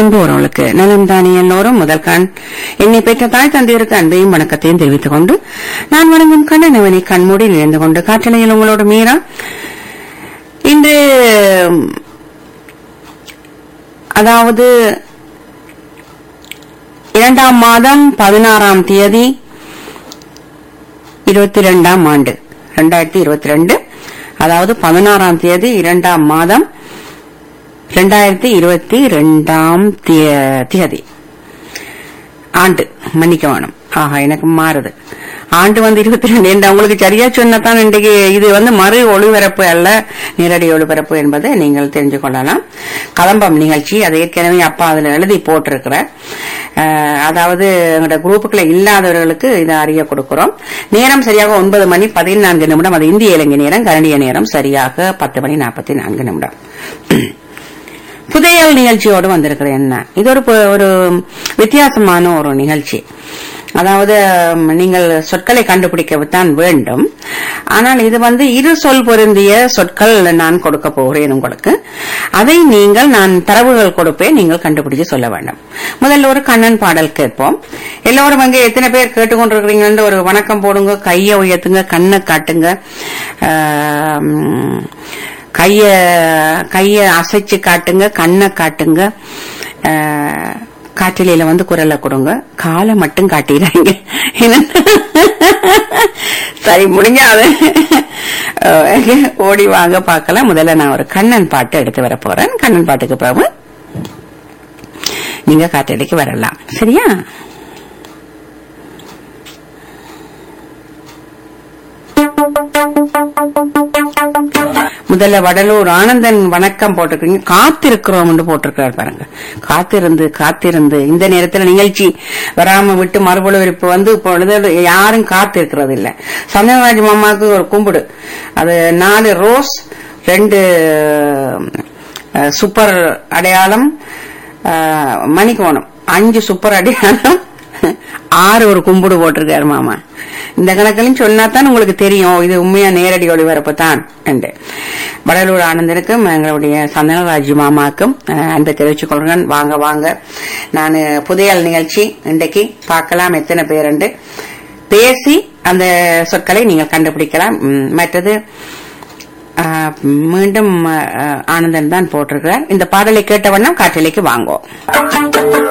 அன்பு நலம் தானே எல்லோரும் முதல் கண் என்னை பெற்ற தாய் தந்தையருக்கு அன்பையும் வணக்கத்தையும் தெரிவித்துக் கொண்டு நான் வணங்கும் கண்ணனவனை கண்மூடி நினைந்து கொண்டு காற்றலையில் உங்களோட மீரா இன்று அதாவது இரண்டாம் மாதம் பதினாறாம் தேதி இருபத்தி ரெண்டாம் ஆண்டு ரெண்டாயிரத்தி இருபத்தி ரெண்டு அதாவது பதினாறாம் தேதி இரண்டாம் மாதம் ரெண்டாயிரத்தி இருபத்தி ரெண்டாம் தேதி ஆண்டு மன்னிக்க வேணும் ஆஹா எனக்கு மாறுது ஆண்டு வந்து இருபத்தி ரெண்டு என்று உங்களுக்கு சரியா சொன்னதான் இன்றைக்கு இது வந்து மறு ஒளிபரப்பு அல்ல நேரடி ஒளிபரப்பு என்பதை நீங்கள் தெரிஞ்சு கொள்ளலாம் கதம்பம் நிகழ்ச்சி அதை ஏற்கனவே அப்பா அதுல எழுதி போட்டிருக்கிறார் அஹ், அதாவது எங்களோட குரூப்புக்குள்ள இல்லாதவர்களுக்கு இதை அறிய கொடுக்கிறோம் நேரம் சரியாக ஒன்பது மணி பதினான்கு நிமிடம் அது இந்திய இலங்கை நேரம் கரண்டிய நேரம் சரியாக பத்து மணி நாற்பத்தி நான்கு நிமிடம் புதையல் நிகழ்ச்சியோடு வந்திருக்கிறேன் என்ன இது ஒரு பு- ஒரு வித்தியாசமான ஒரு நிகழ்ச்சி அதாவது ம், நீங்கள் சொற்களை கண்டுபிடிக்கத்தான் வேண்டும் ஆனால் இது வந்து இரு சொல் பொருந்திய சொற்கள் நான் கொடுக்க போகிறேன் உங்களுக்கு அதை நீங்கள் நான் தரவுகள் கொடுப்பேன் நீங்கள் கண்டுபிடிச்சு சொல்ல வேண்டும் முதல்ல ஒரு கண்ணன் பாடல் கேட்போம் எல்லோரும் அங்கே எத்தனை பேர் கேட்டுக்கொண்டிருக்கிறீங்கன்னு ஒரு வணக்கம் போடுங்க கையை உயர்த்துங்க கண்ணை காட்டுங்க ஆம், கைய கைய அசைச்சு காட்டுங்க கண்ணை காட்டுங்க அஹ், காற்றிலையில வந்து குரலை கொடுங்க காலை மட்டும் காட்டிடுறாங்க சரி முடிஞ்சாது அஹ், ஓடி வாங்க பார்க்கலாம் முதல்ல நான் ஒரு கண்ணன் பாட்டு எடுத்து வர போறேன் கண்ணன் பாட்டுக்கு பிறகு நீங்க காற்றடிக்கு வரலாம் சரியா முதல்ல வடலூர் ஆனந்தன் வணக்கம் போட்டிருக்கீங்க காத்திருக்கிறோம் போட்டிருக்காரு பாருங்க காத்திருந்து காத்திருந்து இந்த நேரத்துல நிகழ்ச்சி வராம விட்டு மறுபொழிவிப்பு வந்து இப்பொழுது யாரும் காத்திருக்கிறது இல்ல சந்திரராஜ் மாமாவுக்கு ஒரு கும்பிடு அது நாலு ரோஸ் ரெண்டு அஹ், சூப்பர் அடையாளம் அஹ், மணிக்கோணம் அஞ்சு சூப்பர் அடையாளம் ஆறு ஒரு கும்பிடு போட்டிருக்காரு மாமா இந்த கணக்கிலும் சொன்னாதான் உங்களுக்கு தெரியும் இது உண்மையா நேரடி ஒளிபரப்பு தான் என்று வடலூர் ஆனந்தனுக்கும் எங்களுடைய சந்தனராஜ் மாமாக்கும் அஹ், அன்பை தெரிவித்துக் கொள்கிறேன் வாங்க வாங்க நான் புதையல் நிகழ்ச்சி இன்றைக்கு பார்க்கலாம் எத்தனை பேர் என்று பேசி அந்த சொற்களை நீங்கள் கண்டுபிடிக்கலாம் ம், மற்றது அஹ், மீண்டும் அஹ், ஆனந்தன் தான் போட்டிருக்கிறார் இந்த பாடலை கேட்ட வண்ணம் காற்றலைக்கு வாங்கோ